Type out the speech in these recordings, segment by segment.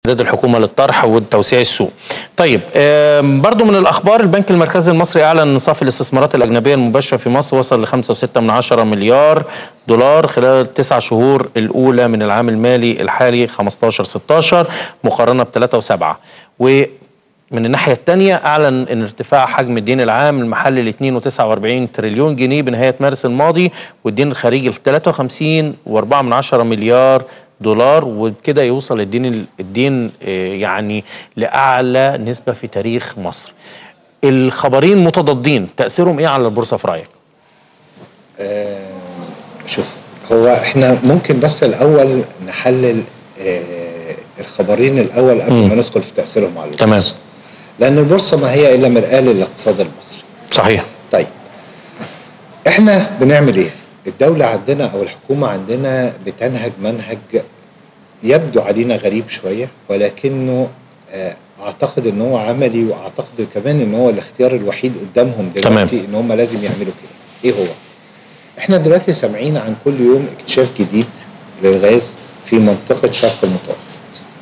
استعداد الحكومه للطرح وتوسيع السوق. طيب برضو من الاخبار البنك المركزي المصري اعلن ان صافي الاستثمارات الاجنبيه المباشره في مصر وصل ل 5.6 مليار دولار خلال التسع شهور الاولى من العام المالي الحالي 15 16 مقارنه ب 3.7 و من الناحية الثانية أعلن أن ارتفاع حجم الدين العام المحلي ل 2.49 تريليون جنيه بنهاية مارس الماضي والدين الخارجي ل 53.4 مليار دولار وبكده يوصل الدين الدين يعني لاعلى نسبه في تاريخ مصر. الخبرين متضادين، تاثيرهم ايه على البورصه في رايك؟ آه شوف هو احنا ممكن بس الاول نحلل آه الخبرين الاول قبل م. ما ندخل في تاثيرهم على البورصه. تمام. لان البورصه ما هي الا مرآه للاقتصاد المصري. صحيح. طيب احنا بنعمل ايه؟ الدولة عندنا أو الحكومة عندنا بتنهج منهج يبدو علينا غريب شوية ولكنه أعتقد إن هو عملي وأعتقد كمان إن هو الاختيار الوحيد قدامهم دلوقتي إن هم لازم يعملوا كده. إيه هو؟ إحنا دلوقتي سامعين عن كل يوم اكتشاف جديد للغاز في منطقة شرق المتوسط.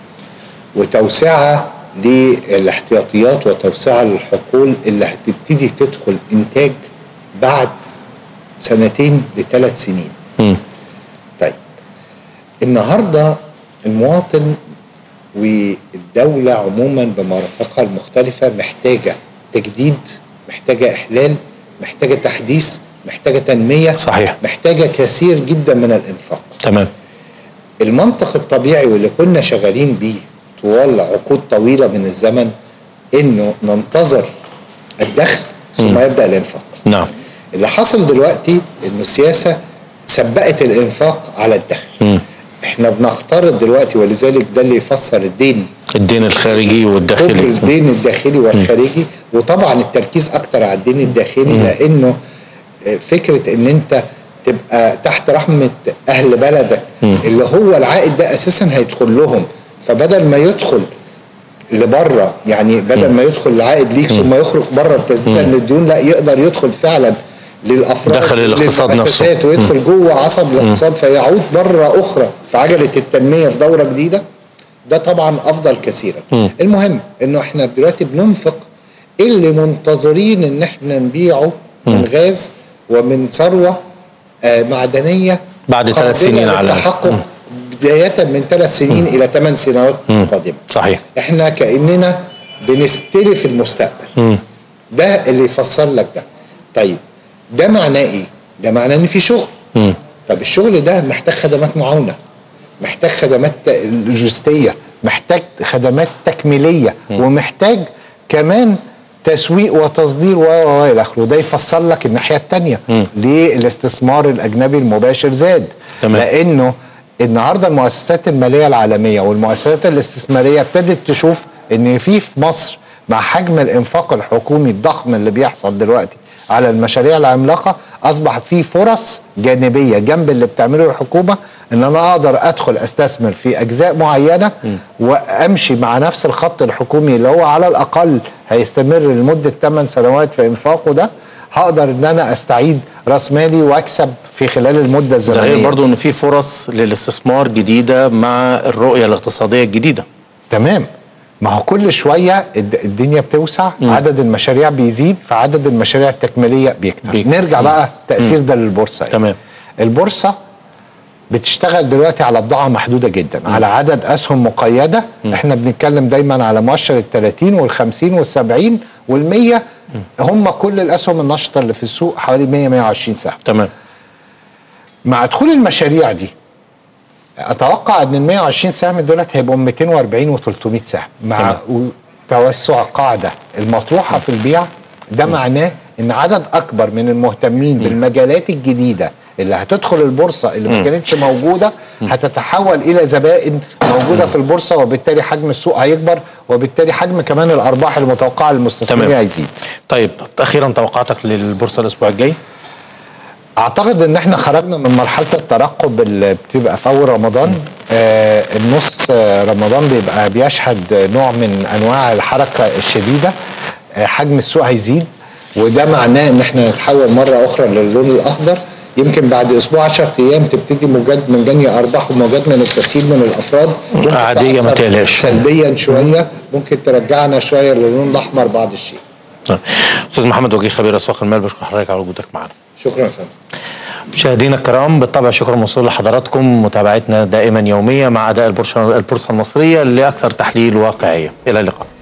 وتوسعة للاحتياطيات وتوسعة للحقول اللي هتبتدي تدخل إنتاج بعد سنتين لثلاث سنين م. طيب النهارده المواطن والدولة عموما بمرافقها المختلفة محتاجة تجديد محتاجة إحلال محتاجة تحديث محتاجة تنمية صحيح محتاجة كثير جدا من الإنفاق تمام المنطق الطبيعي واللي كنا شغالين بيه طوال عقود طويلة من الزمن إنه ننتظر الدخل ثم م. يبدأ الإنفاق نعم اللي حصل دلوقتي انه السياسه سبقت الانفاق على الدخل م. احنا بنختار دلوقتي ولذلك ده اللي يفسر الدين الدين الخارجي والداخلي الدين الداخلي والخارجي وطبعا التركيز اكتر على الدين الداخلي م. لانه فكره ان انت تبقى تحت رحمه اهل بلدك م. اللي هو العائد ده اساسا هيدخل لهم فبدل ما يدخل لبره يعني بدل ما يدخل العائد ليك ثم يخرج بره بتسديدا للديون لا يقدر يدخل فعلا للافراد دخل الاقتصاد نفسه ويدخل جوه عصب الاقتصاد فيعود مره اخرى في عجله التنميه في دوره جديده ده طبعا افضل كثيرا م. المهم انه احنا دلوقتي بننفق اللي منتظرين ان احنا نبيعه من غاز ومن ثروه آه معدنيه بعد ثلاث سنين على التحقق بدايه من ثلاث سنين الى ثمان سنوات م. قادمه صحيح احنا كاننا بنستلف المستقبل م. ده اللي يفسر لك ده طيب ده معناه ايه؟ ده معناه ان في شغل. م. طب الشغل ده محتاج خدمات معاونه. محتاج خدمات لوجستيه، محتاج خدمات تكميليه م. ومحتاج كمان تسويق وتصدير و و الى اخره، ده يفسر لك الناحيه الثانيه ليه الاستثمار الاجنبي المباشر زاد. تمام. لانه النهارده المؤسسات الماليه العالميه والمؤسسات الاستثماريه ابتدت تشوف ان في في مصر مع حجم الانفاق الحكومي الضخم اللي بيحصل دلوقتي على المشاريع العملاقه اصبح في فرص جانبيه جنب اللي بتعمله الحكومه ان انا اقدر ادخل استثمر في اجزاء معينه م. وامشي مع نفس الخط الحكومي اللي هو على الاقل هيستمر لمده 8 سنوات في انفاقه ده هقدر ان انا استعيد راس مالي واكسب في خلال المده الزمنيه ده غير برضه ان في فرص للاستثمار جديده مع الرؤيه الاقتصاديه الجديده تمام ما هو كل شويه الدنيا بتوسع م. عدد المشاريع بيزيد فعدد المشاريع التكميليه بيكتر بيك. نرجع بقى تاثير م. ده للبورصه تمام البورصه بتشتغل دلوقتي على بضاعه محدوده جدا م. على عدد اسهم مقيده م. احنا بنتكلم دايما على مؤشر ال 30 وال 50 وال 70 وال 100 هم كل الاسهم النشطه اللي في السوق حوالي 100 120 سهم تمام مع دخول المشاريع دي اتوقع ان ال 120 سهم دولت هيبقوا 240 و300 سهم مع توسع القاعده المطروحه في البيع ده معناه ان عدد اكبر من المهتمين بالمجالات الجديده اللي هتدخل البورصه اللي ما كانتش موجوده هتتحول الى زبائن موجوده في البورصه وبالتالي حجم السوق هيكبر وبالتالي حجم كمان الارباح المتوقعه للمستثمرين هيزيد. طيب اخيرا توقعاتك للبورصه الاسبوع الجاي؟ اعتقد ان احنا خرجنا من مرحله الترقب اللي بتبقى في اول رمضان آه النص آه رمضان بيبقى بيشهد نوع من انواع الحركه الشديده آه حجم السوق هيزيد وده معناه ان احنا نتحول مره اخرى للون الاخضر يمكن بعد اسبوع 10 ايام تبتدي موجات من جني ارباح وموجات من التسهيل من الافراد ممكن عادية، ما تأثر تقلقش. سلبيا شويه ممكن ترجعنا شويه للون الاحمر بعض الشيء طيب. استاذ محمد وجيه خبير اسواق المال بشكر حضرتك على وجودك معنا شكرا يا فندم مشاهدينا الكرام بالطبع شكر موصول لحضراتكم متابعتنا دائما يوميه مع اداء البورصه البورصه المصريه لاكثر تحليل واقعيه الى اللقاء